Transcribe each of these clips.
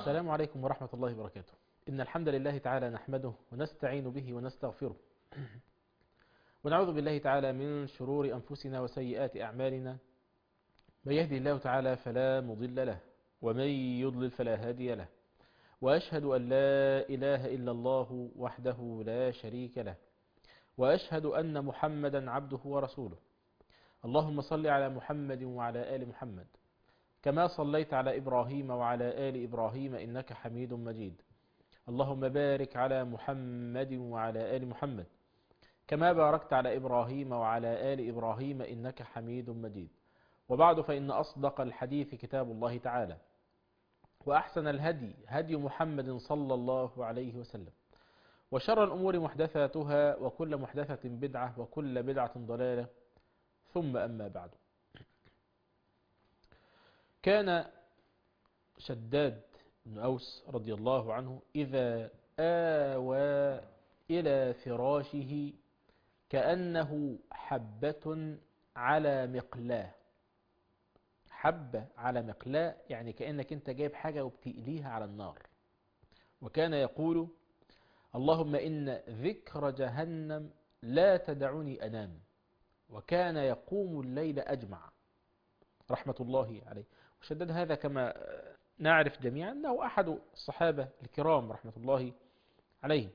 السلام عليكم ورحمة الله وبركاته إن الحمد لله تعالى نحمده ونستعين به ونستغفره ونعوذ بالله تعالى من شرور أنفسنا وسيئات أعمالنا من يهدي الله تعالى فلا مضل له ومن يضلل فلا هادي له وأشهد أن لا إله إلا الله وحده لا شريك له وأشهد أن محمدا عبده ورسوله اللهم صل على محمد وعلى آل محمد كما صليت على إبراهيم وعلى آل إبراهيم إنك حميد مجيد اللهم بارك على محمد وعلى آل محمد كما باركت على إبراهيم وعلى آل إبراهيم إنك حميد مجيد وبعد فإن أصدق الحديث كتاب الله تعالى وأحسن الهدي هدي محمد صلى الله عليه وسلم وشر الأمور محدثاتها وكل محدثة بدعة وكل بدعة ضلالة ثم أما بعد كان شداد بن أوس رضي الله عنه إذا آوى إلى فراشه كأنه حبة على مقلاه حبة على مقلاه يعني كأنك انت جايب حاجة وبتقليها على النار وكان يقول اللهم إن ذكر جهنم لا تدعني أنام وكان يقوم الليل أجمع رحمة الله عليه وشدد هذا كما نعرف جميعا أنه أحد الصحابة الكرام رحمة الله عليه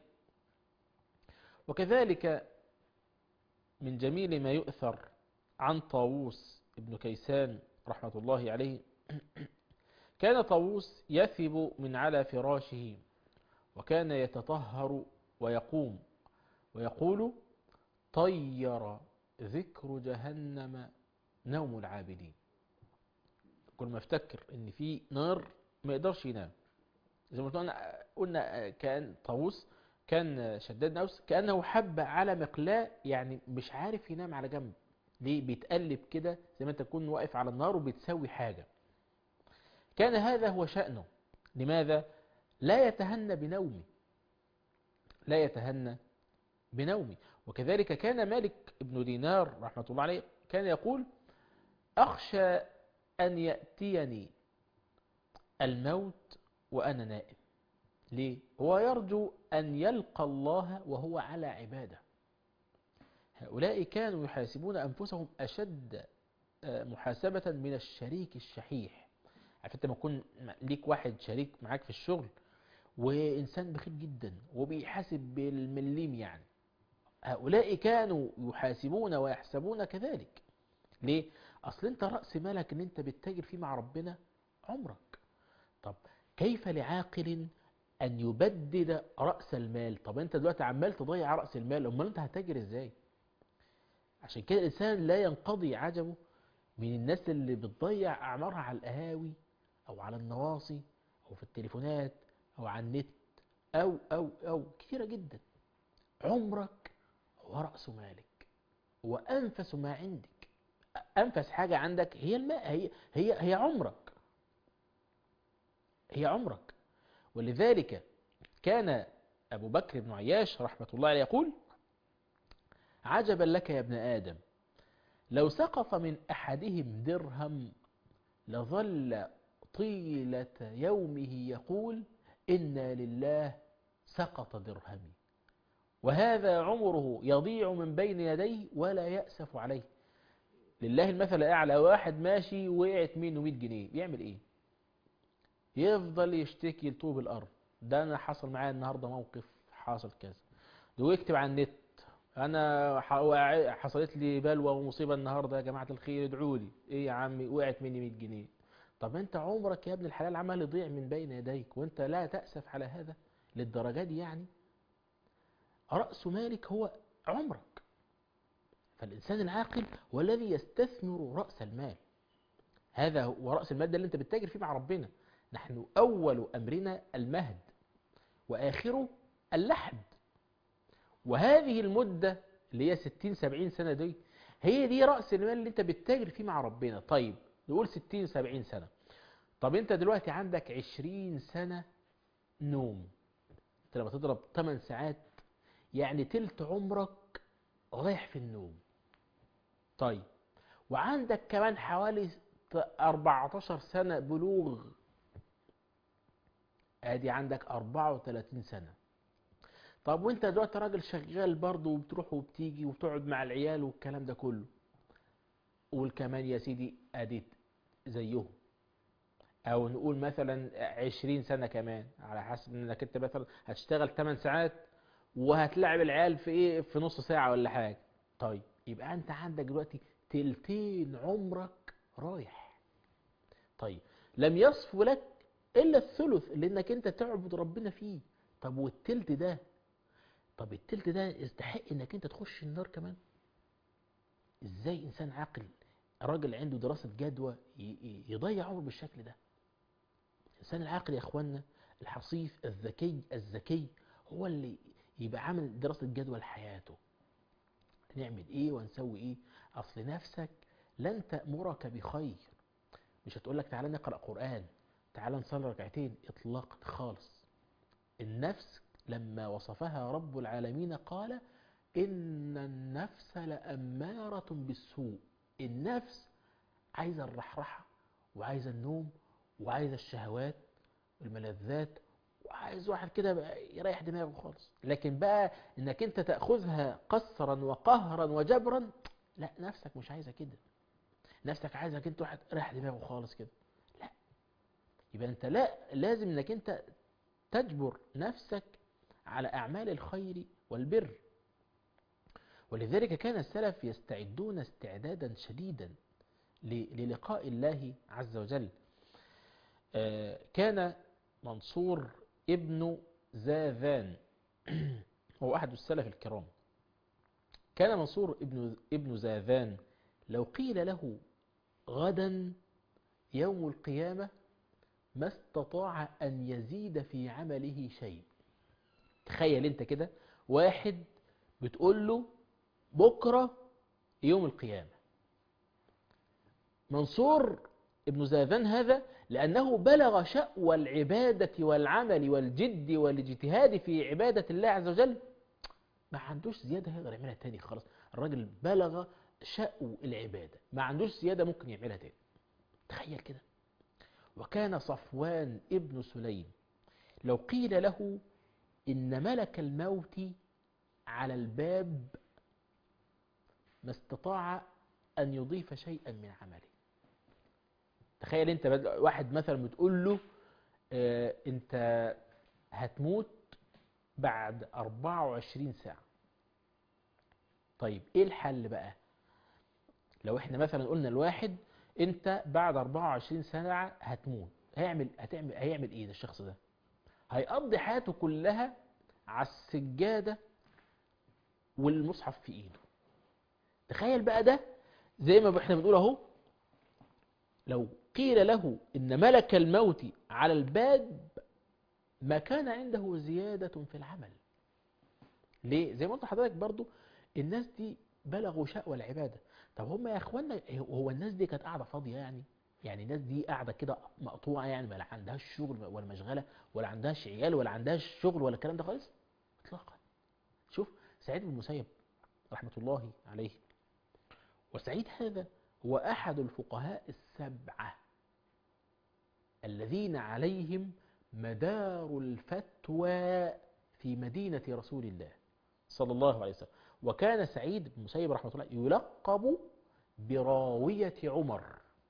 وكذلك من جميل ما يؤثر عن طاووس ابن كيسان رحمة الله عليه كان طاووس يثب من على فراشه وكان يتطهر ويقوم ويقول طير ذكر جهنم نوم العابدين كل ما افتكر ان في نار ما يقدرش ينام زي ما قلنا قلنا كان طاووس كان شداد نوس كانه حب على مقلاه يعني مش عارف ينام على جنب ليه بيتقلب كده زي ما انت تكون واقف على النار وبتسوي حاجه كان هذا هو شأنه لماذا لا يتهنى بنومه لا يتهنى بنومه وكذلك كان مالك ابن دينار رحمة الله عليه كان يقول أخشى أن يأتيني الموت وأنا نائم ليه؟ هو يرجو أن يلقى الله وهو على عباده هؤلاء كانوا يحاسبون أنفسهم أشد محاسبة من الشريك الشحيح عارف انت ما يكون ليك واحد شريك معاك في الشغل وإنسان بخيل جدا وبيحاسب بالمليم يعني هؤلاء كانوا يحاسبون ويحسبون كذلك ليه؟ أصل أنت رأس مالك أن أنت بتتاجر فيه مع ربنا عمرك طب كيف لعاقل أن يبدد رأس المال طب أنت دلوقتي عمال تضيع رأس المال أمال أنت هتتاجر إزاي عشان كده الإنسان لا ينقضي عجبه من الناس اللي بتضيع أعمارها على القهاوي أو على النواصي أو في التليفونات أو على النت أو أو أو كثيرة جدا عمرك هو رأس مالك وأنفس ما عندك أنفس حاجة عندك هي الماء هي هي هي عمرك هي عمرك ولذلك كان أبو بكر بن عياش رحمة الله عليه يقول عجبا لك يا ابن آدم لو سقط من أحدهم درهم لظل طيلة يومه يقول إنا لله سقط درهمي وهذا عمره يضيع من بين يديه ولا يأسف عليه لله المثل الأعلى واحد ماشي وقعت منه 100 جنيه يعمل إيه يفضل يشتكي لطوب الأرض ده أنا حصل معايا النهاردة موقف حاصل كذا ده ويكتب على النت أنا حصلت لي بلوى ومصيبة النهاردة يا جماعة الخير ادعوا لي إيه يا عمي وقعت مني 100 جنيه طب أنت عمرك يا ابن الحلال عمال يضيع من بين يديك وأنت لا تأسف على هذا للدرجة دي يعني رأس مالك هو عمرك فالإنسان العاقل هو الذي يستثمر رأس المال هذا هو رأس المال ده اللي أنت بتتاجر فيه مع ربنا نحن أول أمرنا المهد وآخره اللحد وهذه المدة اللي هي 60 70 سنة دي هي دي رأس المال اللي أنت بتتاجر فيه مع ربنا طيب نقول 60 70 سنة طب أنت دلوقتي عندك 20 سنة نوم أنت لما تضرب 8 ساعات يعني تلت عمرك رايح في النوم طيب وعندك كمان حوالي 14 سنة بلوغ ادي عندك 34 سنة طب وانت دلوقتي راجل شغال برضه وبتروح وبتيجي وبتقعد مع العيال والكلام ده كله قول كمان يا سيدي ادي زيهم او نقول مثلا 20 سنة كمان على حسب انك انت مثلا هتشتغل 8 ساعات وهتلعب العيال في ايه في نص ساعة ولا حاجة طيب يبقى انت عندك دلوقتي تلتين عمرك رايح طيب لم يصفو لك الا الثلث اللي انك انت تعبد ربنا فيه طب والتلت ده طب التلت ده يستحق انك انت تخش النار كمان ازاي انسان عاقل راجل عنده دراسة جدوى ي- ي- يضيع عمره بالشكل ده الانسان العاقل يا اخوانا الحصيف الذكي الذكي هو اللي يبقى عامل دراسة جدوى لحياته نعمل ايه ونسوي ايه اصل نفسك لن تأمرك بخير مش هتقول لك تعالى نقرأ قرآن تعالى نصلي ركعتين اطلاقا خالص النفس لما وصفها رب العالمين قال إن النفس لأمارة بالسوء النفس عايزة الرحرحة وعايزة النوم وعايزة الشهوات والملذات وعايز واحد كده بقى يريح دماغه خالص لكن بقى انك انت تأخذها قسرا وقهرا وجبرا لا نفسك مش عايزة كده نفسك عايزك انت واحد رايح دماغه خالص كده لا يبقى انت لا لازم انك انت تجبر نفسك على أعمال الخير والبر ولذلك كان السلف يستعدون استعدادا شديدا ل- للقاء الله عز وجل آه، كان منصور ابن زاذان هو أحد السلف الكرام كان منصور ابن ابن زاذان لو قيل له غدا يوم القيامة ما استطاع أن يزيد في عمله شيء تخيل انت كده واحد بتقول له بكرة يوم القيامة منصور ابن زاذان هذا لأنه بلغ شأوى العبادة والعمل والجد والاجتهاد في عبادة الله عز وجل ما عندوش زيادة هيقدر يعملها تاني خلاص الراجل بلغ شأو العبادة ما عندوش زيادة ممكن يعملها تاني تخيل كده وكان صفوان ابن سليم لو قيل له إن ملك الموت على الباب ما استطاع أن يضيف شيئا من عمله تخيل انت بد- واحد مثلا بتقول له اه انت هتموت بعد 24 ساعة طيب ايه الحل بقى لو احنا مثلا قلنا الواحد انت بعد 24 ساعة هتموت هيعمل هتعمل هيعمل ايه ده الشخص ده هيقضي حياته كلها على السجادة والمصحف في ايده تخيل بقى ده زي ما احنا بنقول اهو لو قيل له ان ملك الموت على الباب ما كان عنده زيادة في العمل ليه زي ما قلت لحضرتك برضو الناس دي بلغوا شأوى العبادة طب هم يا اخوانا هو الناس دي كانت قاعدة فاضية يعني يعني الناس دي قاعدة كده مقطوعة يعني ما عندهاش شغل ولا مشغلة ولا عندهاش عيال ولا عندهاش شغل ولا الكلام ده خالص اطلاقا شوف سعيد بن المسيب رحمة الله عليه وسعيد هذا هو أحد الفقهاء السبعة الذين عليهم مدار الفتوى في مدينة رسول الله صلى الله عليه وسلم وكان سعيد بن المسيب رحمه الله يلقب براوية عمر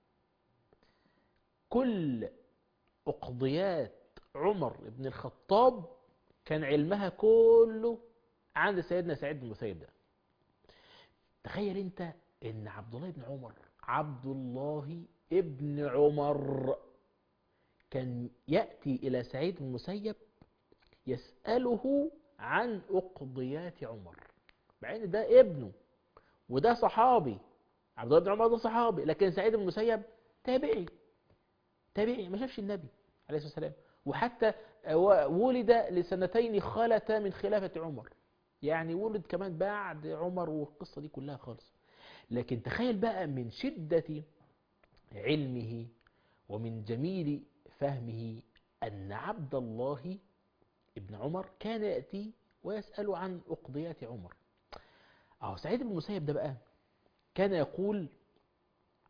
كل أقضيات عمر بن الخطاب كان علمها كله عند سيدنا سعيد بن المسيب ده تخيل انت ان عبد الله بن عمر عبد الله ابن عمر كان يأتي إلى سعيد بن المسيب يسأله عن أقضيات عمر مع ان ده ابنه وده صحابي عبد الله بن عمر ده صحابي لكن سعيد بن المسيب تابعي تابعي ما شافش النبي عليه الصلاة والسلام وحتى ولد لسنتين خلتا من خلافة عمر يعني ولد كمان بعد عمر والقصة دي كلها خالص لكن تخيل بقى من شدة علمه ومن جميل فهمه أن عبد الله ابن عمر كان يأتي ويسأل عن أقضيات عمر أهو سعيد بن المسيب ده بقى كان يقول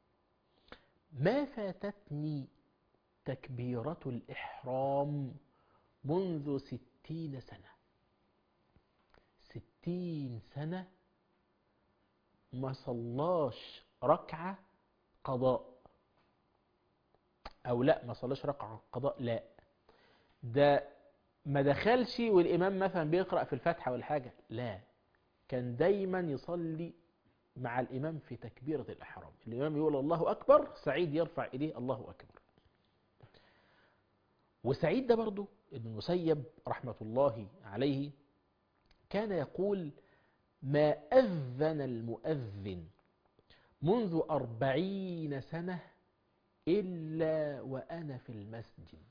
ما فاتتني تكبيرة الإحرام منذ ستين سنة ستين سنة ما صلاش ركعة قضاء أو لا ما صلاش ركعة قضاء لا ده ما دخلش والإمام مثلا بيقرأ في الفاتحة ولا حاجة لا كان دايما يصلي مع الإمام في تكبيرة الإحرام الإمام يقول الله أكبر سعيد يرفع إليه الله أكبر وسعيد ده برضو ابن المسيب رحمة الله عليه كان يقول ما أذن المؤذن منذ أربعين سنة إلا وأنا في المسجد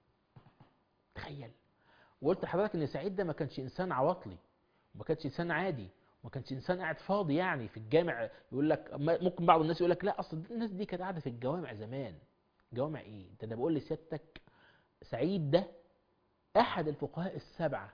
تخيل وقلت لحضرتك ان سعيد ده ما كانش انسان عواطلي وما كانش انسان عادي وما كانش انسان قاعد فاضي يعني في الجامع يقول لك ممكن بعض الناس يقول لك لا اصل الناس دي كانت قاعده في الجوامع زمان جوامع ايه ده انا بقول لسيادتك سعيد ده احد الفقهاء السبعه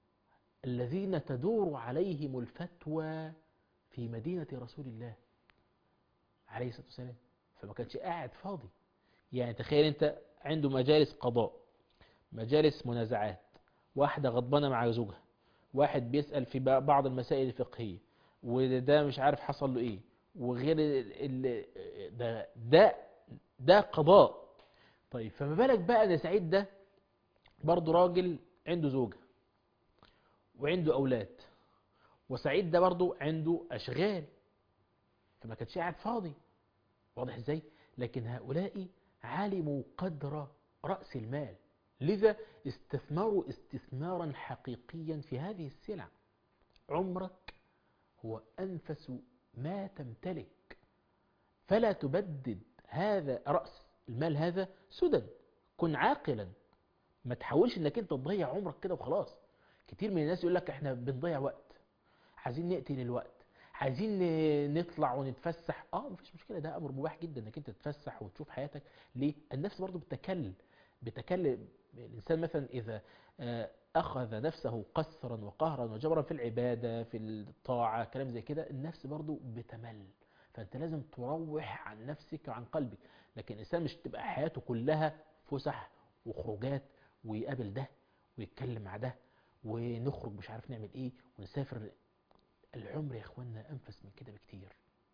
الذين تدور عليهم الفتوى في مدينه رسول الله عليه الصلاه والسلام فما كانش قاعد فاضي يعني تخيل انت عنده مجالس قضاء مجالس منازعات واحدة غضبانة مع زوجها واحد بيسأل في بعض المسائل الفقهية وده مش عارف حصل له ايه وغير ال ده ده ده قضاء طيب فما بالك بقى ان سعيد ده برضه راجل عنده زوجة وعنده اولاد وسعيد ده برضه عنده اشغال فما كانش قاعد فاضي واضح ازاي لكن هؤلاء علموا قدر رأس المال لذا استثمروا استثمارا حقيقيا في هذه السلع عمرك هو أنفس ما تمتلك فلا تبدد هذا رأس المال هذا سدى كن عاقلا ما تحاولش انك انت تضيع عمرك كده وخلاص كتير من الناس يقول لك احنا بنضيع وقت عايزين نقتل الوقت عايزين نطلع ونتفسح اه مفيش مشكله ده امر مباح جدا انك انت تتفسح وتشوف حياتك ليه النفس برضو بتكل بتكل الإنسان مثلا إذا أخذ نفسه قسرا وقهرا وجبرا في العبادة في الطاعة كلام زي كده النفس برضو بتمل فأنت لازم تروح عن نفسك وعن قلبك لكن الإنسان مش تبقى حياته كلها فسح وخروجات ويقابل ده ويتكلم مع ده ونخرج مش عارف نعمل ايه ونسافر العمر يا اخوانا انفس من كده بكتير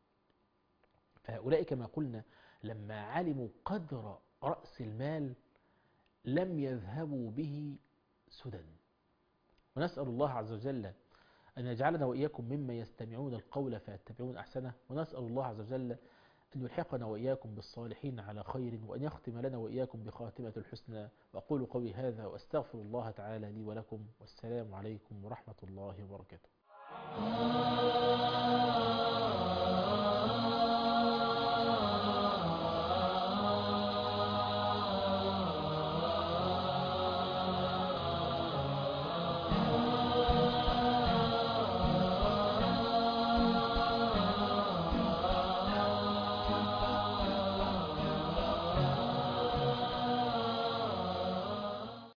فهؤلاء كما قلنا لما علموا قدر رأس المال لم يذهبوا به سدى ونسأل الله عز وجل أن يجعلنا وإياكم مما يستمعون القول فيتبعون أحسنه ونسأل الله عز وجل أن يلحقنا وإياكم بالصالحين على خير وأن يختم لنا وإياكم بخاتمة الحسنى وأقول قولي هذا وأستغفر الله تعالى لي ولكم والسلام عليكم ورحمة الله وبركاته